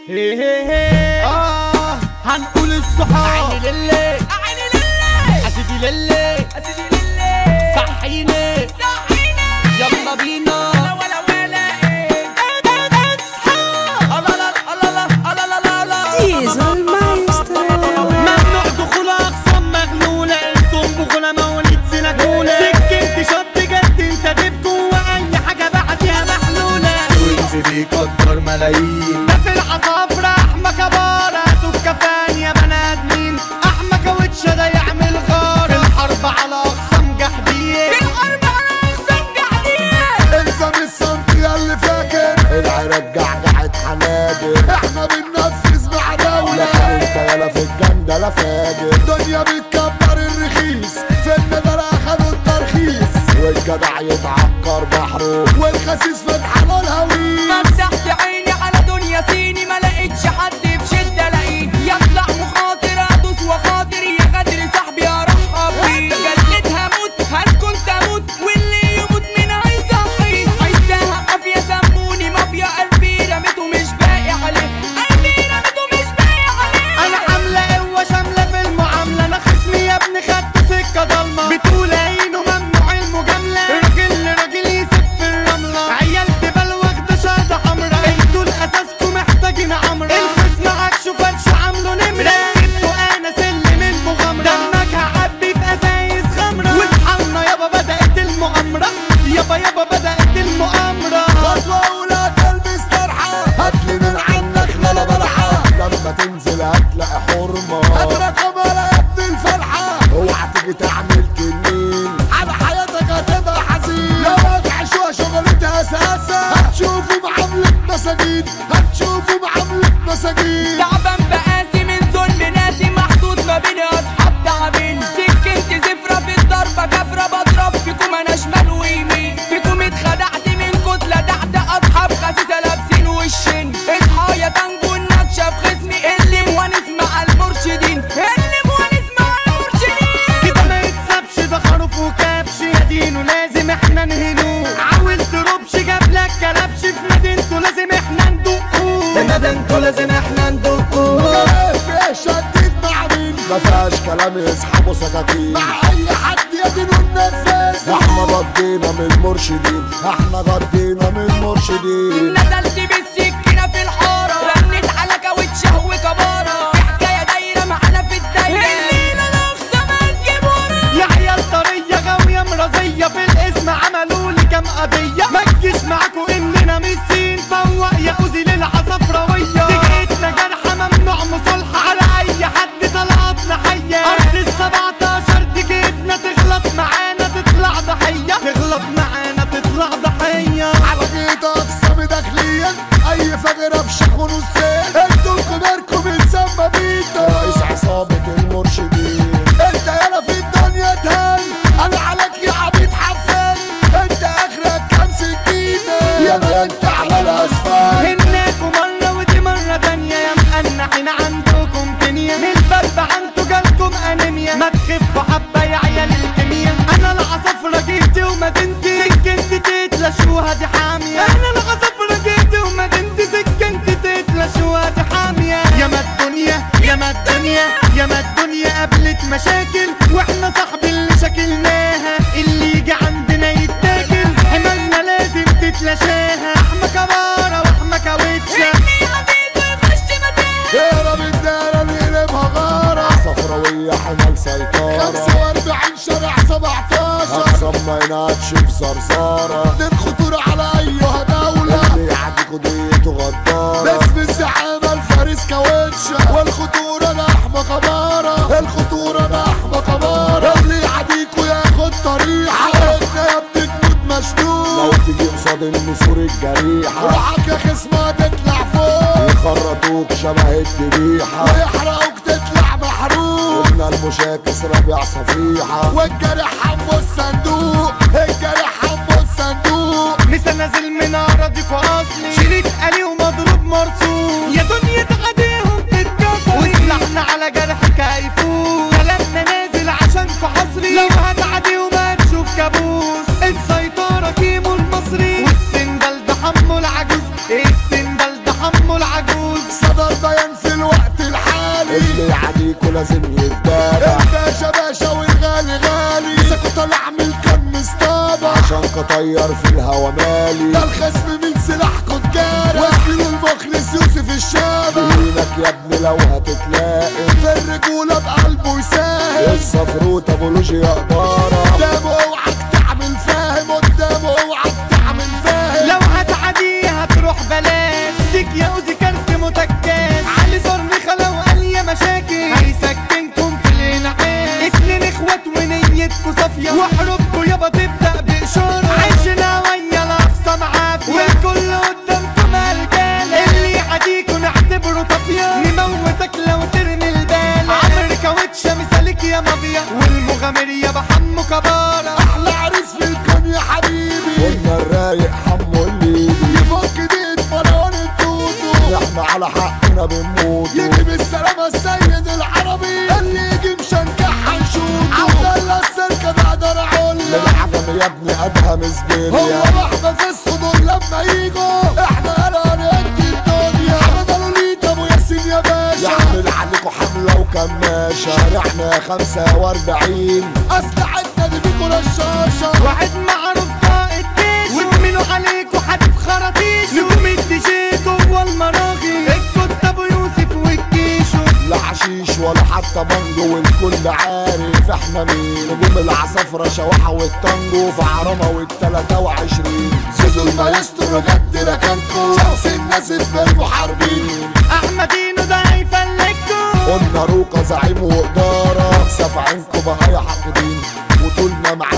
هي هي هي اه هنقول الصحاب عيني للي عيني لله اسيدي للي اسيدي لله صحيني صحينا يلا بينا ولا ولا ولا ايه الله لا الله لا الله لا لا لا Diesel Maestro ممنوع دخول اقسام مغلولة انتم بخولة مواليد سنكولة سكنت شط جد انت دب جوه اي حاجة بعديها محلولة وينزل بيقدر ملايين ده في العصافرة احمى كبارة دكة يا بني ادمين احمى كاوتشة ده يعمل غارة في الحرب على اقسام جحدية في الحرب على اقسام جحدية الزم الصمت يا اللي فاكر العراق جعجعت حناجر احنا بننفذ مع دولة لكن انت يالا في الجنة لا فاجر دنيا بتكبر الرخيص في الندرة اخدوا الترخيص والجدع يتعكر بحره والخسيس فتح له الهويس فتحت عيني على دنيا سيني ما لقيتش حد بشدة الاقيه يطلع مخاطر ادوس وخاطر يا غدر صاحبي ارحب بيه جلد هموت هسكن تموت واللي يموت منها يصحي عشتها قافية سموني مافيا قلبي رميته مش باقي عليه قلبي رميته مش باقي عليه انا حاملة قوة شاملة في المعاملة انا خصمي يا ابني خدت سكة ضلمة بتقول عينه ممنوع المجاملة راجل لراجل يسف في الرملة عيال تبال واخدة شهادة حمرا انتوا الاساسكوا محتاجين عمرة الخصم عكشوا فلشوا عاملوا نمرة ركبتوا انا سلم المغامرة دمك هعبي في ازايز خمرة واصحالنا يابا بدأت المؤامرة يابا يابا بدأت المؤامرة خطوة أولى تلبس طرحة هاتلي من عنك لا بلحة لما تنزل هتلاقي حرمة أدرك أمارة يا ابن الفرحة اوعى تيجي تعمل تنين على حياتك هتبقى حزين لو هتعيشوها شغلتها أساسا هتشوفوا معاملة مساجين هتشوفوا معاملة مساجين تعبان بقاسي من ظلم ناسي محطوط ما بين اصحاب تعبين سكنت زفرة في الضربة كفرة بضرب فيكم انا شمال ويمين فيكم اتخدعت من كتلة تحت اصحاب خسيسة لابسين وشين اصحى يا تانجو النكشة في خصمي اللي موانس مع المرشدين اللي موانس مع المرشدين كده ما يتسابش ده خروف وكبش يا دينه لازم احنا نهنوه عاول تروبش جاب لك كلبش في مدينته لازم احنا ندقوه في مدينته لازم احنا ندقوه في شديد مع مين ما فيهاش كلام يسحبوا سكاكين مع اي حد يا دين النفاذ احنا ردينا من المرشدين احنا ردينا من المرشدين نزلت بالسكينة في الحارة رنت على كاوتشه وكبارة في حكاية دايرة معانا في الدايرة الليلة الأقصى ما تجيب ورا يا عيال طرية غاوية مرضية في الاسم عملوا لي كام قضية ما تجيش معاكوا اننا ميسين فوق يا اوزي للعصفراوية دقيقتنا جرحة ممنوع مصالحة على اي حد طلعتنا حية ارض السبعتاشر دقيقتنا تغلط معانا تطلع ضحية تغلط معانا تطلع ضحية على جيت اقسم داخليا اي فجر افشخوا نصين انتوا كباركم يتسمى بيتا رئيس عصابة المرشدين انت يالا في الدنيا تهان انا عليك يا عبيد حفان انت اخرك كام سكينة يا انت على الاسفل هناكوا مرة ودي مرة تانية يا مقنحين عندكم دنيا من البرد عنتوا جالكم انيميا ما تخفوا حبة يا عيال الكيميا انا العصافرة جيتي ومدينتي سكنتي تتلاشوها دي حامية انا العصافرة جيتي ومدينتي سكنتي تتلاشوها دي حامية يا ما الدنيا يا ما الدنيا يا ما الدنيا قابلت مشاكل واحنا صاحب اللي شكلناها اللي يجي عندنا يتاكل حمالنا لازم تتلاشاها احمى كبارة واحمى كاوتشة اهرب الدارة نقلبها غارة صفراوية حمل سيطرة 45 شارع 17 أقسم ما يناتش في زرزارة للخطورة على أيها دولة اللي يعديكوا ديته غدارة باسم الزعامة الفارس كاوتشة والخطورة لحمة قمارة الخطورة لحمة قمارة اللي يعديكوا ياخد طريحة إحنا يا ابني تموت مشدود لو تيجي قصاد النسور الجريحة روحك يا خصمة تطلع فوق يخرطوك شبه الذبيحة ويحرقوك تطلع محروق قلنا المشاكس ربيع صفيحة والجريح حمو الصندوق الجريح حمو الصندوق لسه نازل من اراضيكوا اصلي شريك قلي ومضروب مرصوص يا دنيا تعديهم تتكسر وسلاحنا على جرحك هيفوت كلامنا نازل عشانكوا حصري لو هتعدي وما تشوف كابوس السيطرة كيمو المصري والسندل ده حمو العجوز السندل ده حمو العجوز صدى فيكو لازم يتدارى الباشا باشا والغالي غالي مسكوا طالع من الكم مصطابة عشان كطير في الهوا مالي ده الخصم من سلاحكوا تجارة وزميله المخلص يوسف الشامة يمينك يا ابني لو هتتلاقي في الرجولة بقلبه يساهم الصفروت ابو لوجيا قدارة قدامه اوعك تعمل فاهم قدامه اوعك تعمل فاهم لو هتعدي هتروح بلاش ديك يا اوزي كارت متكاش علي صرني خلا وقال يا مشاكل هيسكنكم في الانعاش اتنين اخوات ونيتكوا صافية وحروبكوا يابا تبدأ بإشارة عيشنا ويا الأقصى معافية والكل قدامكم رجالة اللي يعديكوا نعتبره طافية نموتك لو ترمي البال عمرو كاوتشة مثالك يا مافيا والمغامر يابا حمو كبارة احلى عريس في الكون يا حبيبي قلنا الرايق حمو الليبي يفك ديت مروان التوتو احنا على حقنا بنموت يجي بالسلامة السيد العربي اللي يجي مشنكح هنشوفه عبد الله السركة بقدر اقول العجم يا ابني ادهم زبيليا هو واحدة في الصدور لما يجوا احنا قلقان قد الدنيا احمد لوليتا ابو ياسين يا باشا يعمل عليكوا حملة وكماشة شارعنا خمسة واربعين اسلحتنا دي بيكوا رشاشة واحد معروف قائد جيش وزميله عليكوا حدف خراطيش نجوم الديجي جوه المراغي الكتاب ابو يوسف والكيشو لا حشيش ولا حتى بانجو والكل عارف احنا مين نجوم العصافرة شواحة والتانجو في عرمة والتلاتة وعشرين زيزو المايسترو جد ركنكو شمس الناس في المحاربين احمدينو ده هيفلكوا قلنا روكا زعيم وإدارة سفعينكو بقى يا حاقدين وطولنا معاك